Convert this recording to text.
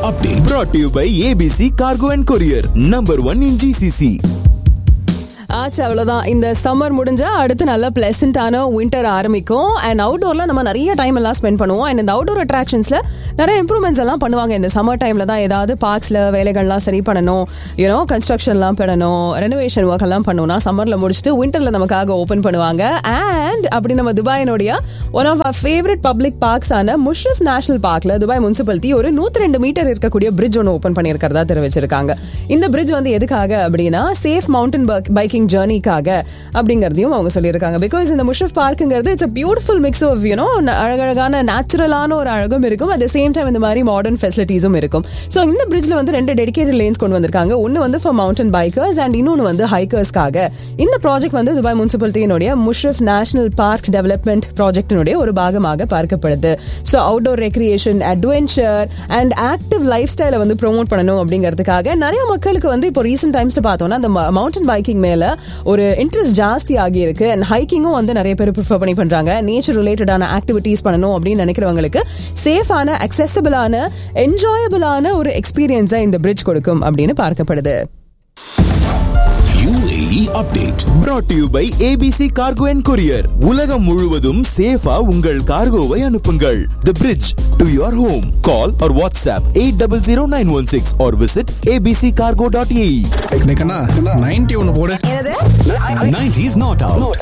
update brought to you by ABC Cargo and Courier, number one in GCC. ஆச்சு அவ்வளோதான் இந்த summer முடிஞ்சா அடுத்து நல்ல பிளசண்டான வின்டர் ஆரம்பிக்கும் அண்ட் அவுட்டோர்ல நம்ம நிறைய டைம் எல்லாம் ஸ்பெண்ட் பண்ணுவோம் அண்ட் இந்த அவுட்டோர் அட்ராக்ஷன்ஸ்ல நிறைய இம்ப்ரூவ்மெண்ட்ஸ் எல்லாம் பண்ணுவாங்க இந்த சம்மர் டைம்ல தான் ஏதாவது பார்க்ஸ்ல வேலைகள்லாம் சரி பண்ணணும் யூனோ கன்ஸ்ட்ரக்ஷன்லாம் பண்ணணும் ரெனோவேஷன் ஒர்க் எல்லாம் பண்ணணும்னா சம்மர்ல முடிச்சுட்டு வின்டர்ல நமக்காக ஓப்பன் பண்ணுவாங்க அண்ட் அப்படி நம்ம துபாயினுடைய ஒன் ஆஃப் அவர் ஃபேவரட் பப்ளிக் பார்க்ஸ் ஆன முஷ்ரஃப் நேஷனல் பார்க்ல துபாய் முனிசிபாலிட்டி ஒரு நூத்தி ரெண்டு மீட்டர் இருக்கக்கூடிய பிரிட்ஜ் ஒன்று ஓப்பன் பண்ணியிருக்கிறதா தெரிவிச்சிருக்காங்க இந்த பிரிட்ஜ் வந்து எதுக்காக அப்படின்னா சேஃப் மவுண்டன் பைக்கிங் ஜேர்னிக்காக அப்படிங்கிறதையும் அவங்க சொல்லியிருக்காங்க பிகாஸ் இந்த முஷ்ரஃப் பார்க்குங்கிறது it's a beautiful mix of you know அழகழகான நேச்சுரலான ஒரு அழகும் இருக்கும் அட் த சேம் டைம் இந்த மாதிரி மாடர்ன் ஃபெசிலிட்டிஸும் இருக்கும் ஸோ இந்த பிரிட்ஜில் வந்து ரெண்டு டெடிகேட்டட் லேன்ஸ் கொண்டு வந்திருக்காங்க ஒன்று வந்து ஃபார் மவுண்டன் பைக்கர்ஸ் அண்ட் இன்னொன்று வந்து ஹைக்கர்ஸ்க்காக இந்த ப்ராஜெக்ட் வந்து துபாய் முனிசிபாலிட்டியினுடைய முஷ்ரஃப் நேஷனல் பார்க் டெவலப்மெண்ட் ப்ராஜெக்டினுடைய ஒரு பாகமாக பார்க்கப்படுது so outdoor recreation adventure and active life ஸ்டைலை வந்து ப்ரொமோட் பண்ணணும் அப்படிங்கிறதுக்காக நிறைய மக்களுக்கு வந்து இப்போ ரீசெண்ட் டைம்ஸ்ல பார்த்தோம்னா அந்த மவுண்டன் பைக்கிங் மேல ஒரு இன்ட்ரெஸ்ட் ஜாஸ்தி ஆகி இருக்கு அண்ட் ஹைக்கிங்கும் வந்து நிறைய பேர் ப்ரிஃபர் பண்ணி பண்றாங்க நேச்சர் ரிலேட்டடான ஆக்டிவிட்டீஸ் பண்ணணும் அப்படின்னு நினைக்கிறவங்களுக்கு சேஃபான அக்சசபிளான என்ஜாயபிளான ஒரு எக்ஸ்பீரியன்ஸை இந்த பிரிட்ஜ் கொடுக்கும் அப்படின்னு பார்க்கப்படுது UAE update brought to you by ABC Cargo and Courier. உலகம் முழுவதும் சேஃபா உங்கள் கார்கோவை அனுப்புங்கள். The bridge to your home. Call or WhatsApp 800916 or visit abccargo.ae. Ninety ஒன்னு போடு என்னது 90s not out